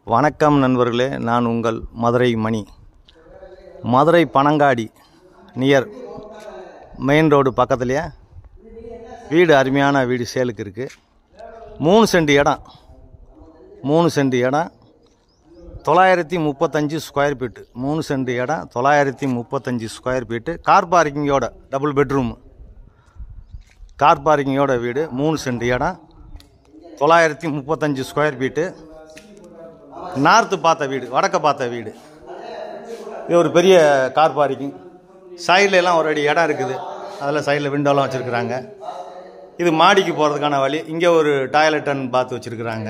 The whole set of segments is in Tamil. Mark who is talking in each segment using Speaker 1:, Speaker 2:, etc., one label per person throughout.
Speaker 1: வணக்கம் நண்பர்களே நான் உங்கள் Madurai Mani Madurai Panangadi near main road பக்கத்துலேயே வீடு அருமையான வீடு சேலுக்கு இருக்குது மூணு சென்ட் இடம் மூணு சென்ட் இடம் தொள்ளாயிரத்தி முப்பத்தஞ்சு ஸ்கொயர் ஃபீட்டு மூணு சென்ட் இடம் தொள்ளாயிரத்தி முப்பத்தஞ்சு ஸ்கொயர் ஃபீட்டு கார் பார்க்கிங்கோட டபுள் பெட்ரூம் கார் பார்க்கிங்கோட வீடு மூணு சென்ட் இடம் தொள்ளாயிரத்தி முப்பத்தஞ்சு ஸ்கொயர் ஃபீட்டு நார்த்து பார்த்த வீடு வடக்க பார்த்த வீடு இது ஒரு பெரிய கார் பார்க்கிங் சைடில் எல்லாம் ஒரு அடி இடம் இருக்குது அதில் சைடில் விண்டோலாம் வச்சுருக்குறாங்க இது மாடிக்கு போகிறதுக்கான வழி இங்கே ஒரு டாய்லெட் அண்ட் பாத் வச்சுருக்குறாங்க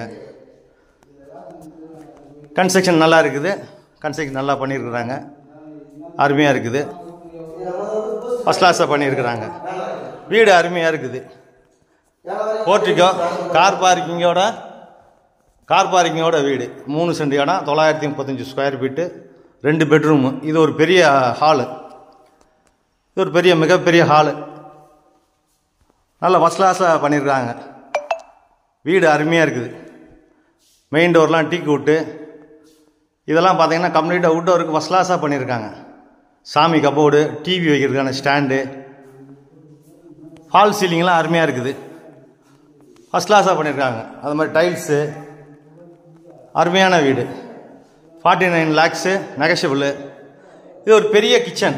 Speaker 1: கன்ஸ்ட்ரக்ஷன் நல்லா இருக்குது கன்ஸ்ட்ரக்ஷன் நல்லா பண்ணியிருக்கிறாங்க அருமையாக இருக்குது ஃபஸ்ட் கிளாஸாக பண்ணியிருக்கிறாங்க வீடு அருமையாக இருக்குது போர்ட்டிக்கோ கார் பார்க்கிங்கோட கார் பார்க்கிங்கோட வீடு மூணு சென்ட் இடம் தொள்ளாயிரத்தி முப்பத்தஞ்சு ஸ்கொயர் ஃபீட்டு ரெண்டு பெட்ரூமு இது ஒரு பெரிய ஹாலு இது ஒரு பெரிய மிகப்பெரிய ஹாலு நல்ல ஃபஸ்ட் கிளாஸாக பண்ணியிருக்காங்க வீடு அருமையாக இருக்குது மெயின் டோர்லாம் டீக் விட்டு இதெல்லாம் பார்த்தீங்கன்னா கம்ப்ளீட்டாக அவுட் டோருக்கு ஃபஸ்ட் கிளாஸாக பண்ணியிருக்காங்க சாமி கபோர்டு டிவி வைக்கிறதுக்கான ஸ்டாண்டு ஃபால் சீலிங்லாம் அருமையாக இருக்குது ஃபஸ்ட் கிளாஸாக பண்ணியிருக்காங்க அது மாதிரி டைல்ஸு அருமையான வீடு ஃபார்ட்டி நைன் லேக்ஸு நெகஷபிள் இது ஒரு பெரிய கிச்சன்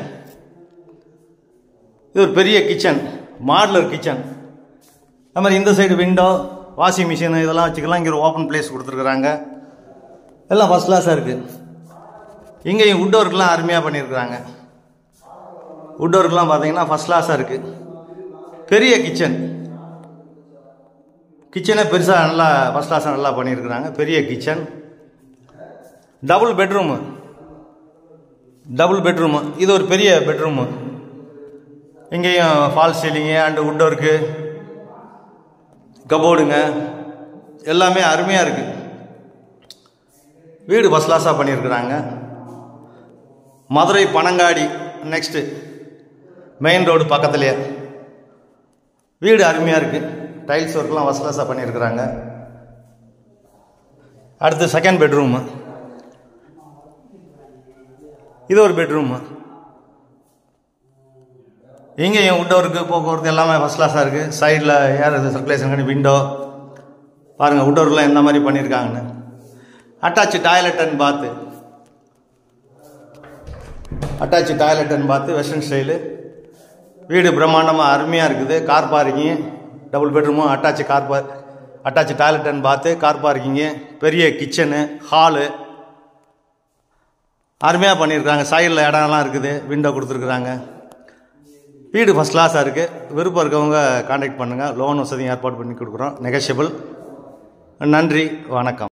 Speaker 1: இது ஒரு பெரிய கிச்சன் மாடலர் கிச்சன் அது மாதிரி இந்த சைடு விண்டோ வாஷிங் மிஷின் இதெல்லாம் வச்சுக்கலாம் இங்கே ஒரு ஓப்பன் பிளேஸ் கொடுத்துருக்குறாங்க எல்லாம் ஃபஸ்ட் கிளாஸாக இருக்குது இங்கேயும் உட் ஒர்க்லாம் அருமையாக பண்ணியிருக்கிறாங்க உட் ஒர்க்லாம் பார்த்தீங்கன்னா ஃபஸ்ட் கிளாஸாக இருக்குது பெரிய கிச்சன் கிச்சனே பெருசாக நல்லா ஃபஸ்ட் கிளாஸாக நல்லா பண்ணியிருக்கிறாங்க பெரிய kitchen double bedroom double bedroom இது ஒரு பெரிய பெட்ரூமு இங்கேயும் fall ceiling and wood work கபோர்டுங்க எல்லாமே அருமையாக இருக்குது வீடு ஃபஸ்ட் கிளாஸாக பண்ணியிருக்கிறாங்க Madurai Panangadi next main road பக்கத்துலேயே வீடு அருமையாக இருக்குது டைல்ஸ் ஒர்க்லாம் ஃபஸ்ட் கிளாஸாக பண்ணியிருக்கிறாங்க அடுத்து செகண்ட் பெட்ரூமு இது ஒரு பெட்ரூமு இங்கேயும் உட் ஒர்க்கு போக்குவரத்து எல்லாமே ஃபஸ்ட் கிளாஸாக இருக்குது சைடில் ஏர் சர்க்குலேஷன் பண்ணி விண்டோ பாருங்கள் உட் ஒர்க்லாம் எந்த மாதிரி பண்ணியிருக்காங்கன்னு attach toilet and bath attach toilet and bath western style வீடு பிரம்மாண்டமாக அருமையாக இருக்குது car parking double bedroom attach car பார் attach toilet and bath car parking பெரிய கிச்சனு ஹாலு அருமையாக பண்ணியிருக்காங்க சைடில் இடம்லாம் இருக்குது விண்டோ கொடுத்துருக்குறாங்க வீடு ஃபஸ்ட் கிளாஸாக இருக்குது விருப்பம் இருக்கவங்க காண்டாக்ட் பண்ணுங்கள் லோன் வசதியும் ஏற்பாடு பண்ணி கொடுக்குறோம் நெகஷியபிள் நன்றி வணக்கம்